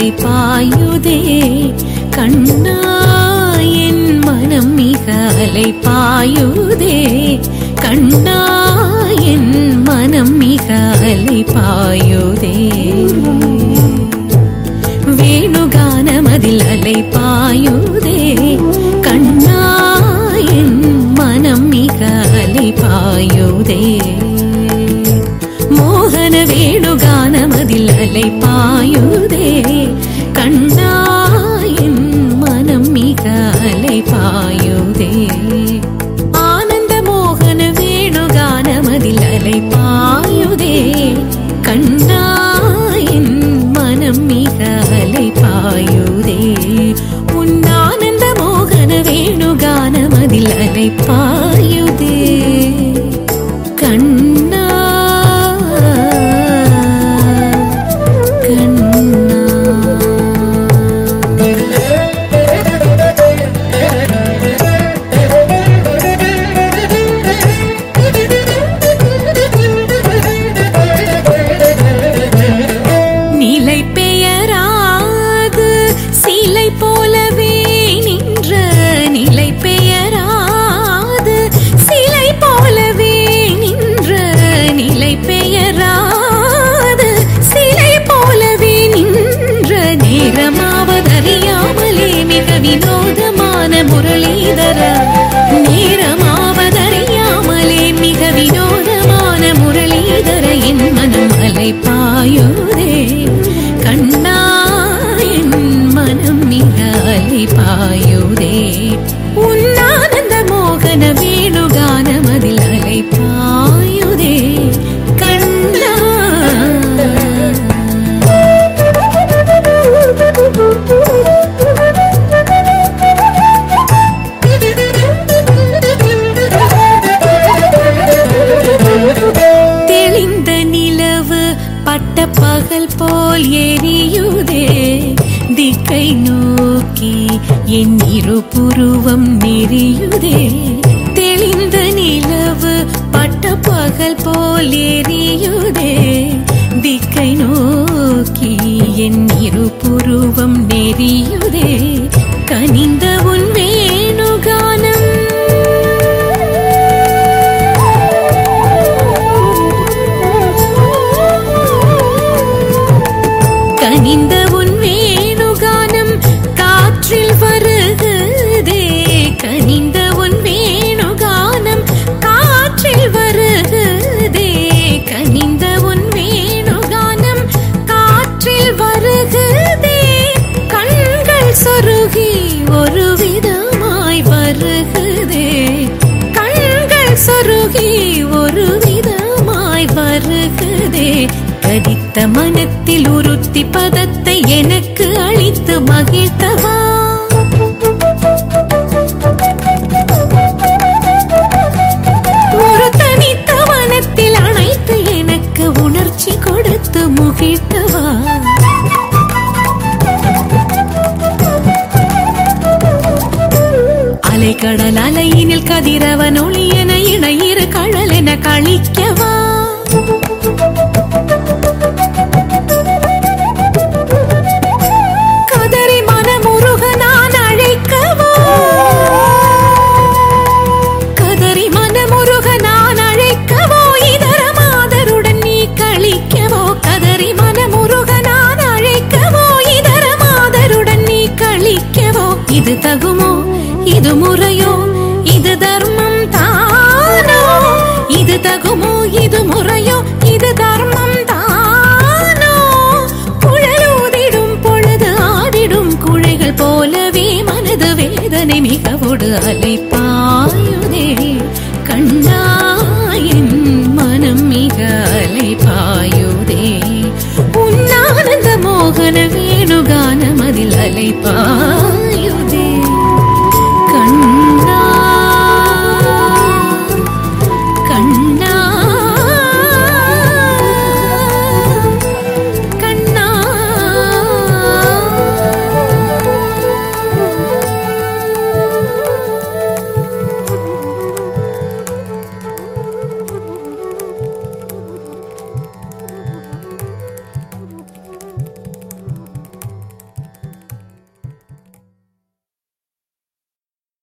அலை பாயுதே கண்ணா என் மனம் மிக அலை பாயுதே கண்ணா என் மனம் மிக அலை பாயுதே வேணுகானமதில் அலை பாயுதே கண்ணா என் மனம் மிக அலை பாயுதே மோகன வேணுகானமதில் அலை பாயுதே கண்ணா என் மனம் மிக அலை பாயுதே ஆனந்த மோகன வேணுகானமதில் அலை பாயுதே கண்ணா என் மனம் மிக அலை பாயுதே உன் ஆனந்த மோகன வேணுகானமதில் அலை பாயுதே கண்ணா கண்ணா நிலை பெயராது சிலை போலவே நின்ற நிலை பெயராது சிலை போலவே நின்ற நிலை பெயராது சிலை போலவே நின்ற நேரமாவதறியாமலே மிக வினோதமான முரளிதர நேரமாவதறியாமலே மிக வினோதமான முரளிதர என் மனம் அலை பாயுதே கண்ணா என் மனம் மிக அலை பாயுதே உன்னானந்த மோகன வேணுகானமதில் அலை பாயுதே கண்ணா தெளிந்த நிலவு பட்ட பகல் போல் எரியுதே திக்கை நோக்கி என் இரு புருவம் நெறியுதே தெளிந்த நிலவு பட்ட பகல் போல் எரியுதே திக்கை நோக்கி என் இரு புருவம் நெறியுதே கனிந்த உன் வேணுகானம் கனிந்த உன் வேணுகானம் காற்றில் வருகுதே கனிந்த உன் வேணுகானம் காற்றில் வருகுதே கனிந்த உன் வேணுகானம் காற்றில் வருகுதே கண்கள் சொருகி ஒரு விதமாய் வருகுதே கண்கள் சொருகி ஒரு விதமாய் வருகுதே கடித்த மனத்தில் உறுத்தி பதத்தை எனக்கு அளித்து மகிழ்த்தவா ஒரு தனித்த மனத்தில் அணைத்து எனக்கு உணர்ச்சி கொடுத்து முகிழ்த்தவா அலைக்கடல் அலையினில் கதிரவன் ஒளியென இணையிரு கழல் என கழிக்கவா கதறி மனமுருக நான் அழைக்கவா கதறி மனமுருக நான் அழைக்கவோ இதர மாதருடன் நீ கழிக்கவோ கதறி மனமுருக நான் அழைக்கவோ இதர மாதருடன் நீ கழிக்கவோ இது தகுமோ இது முறையோ இது தர்மம் தானோ இது தகுமோ இது முறையோ இது தர்மம் தானோ குழலூதிடும் பொழுது ஆடிடும் குழைகள் போலவே மனது வேதனை மிகவோடு அலைப்பாயுதே கண்ணாயின் மனம் மிக அலைப்பாயுதே உன்னானந்த மோகன வேணுகானமதில் அலைப்பாயுதே கண்ணா கண்ணா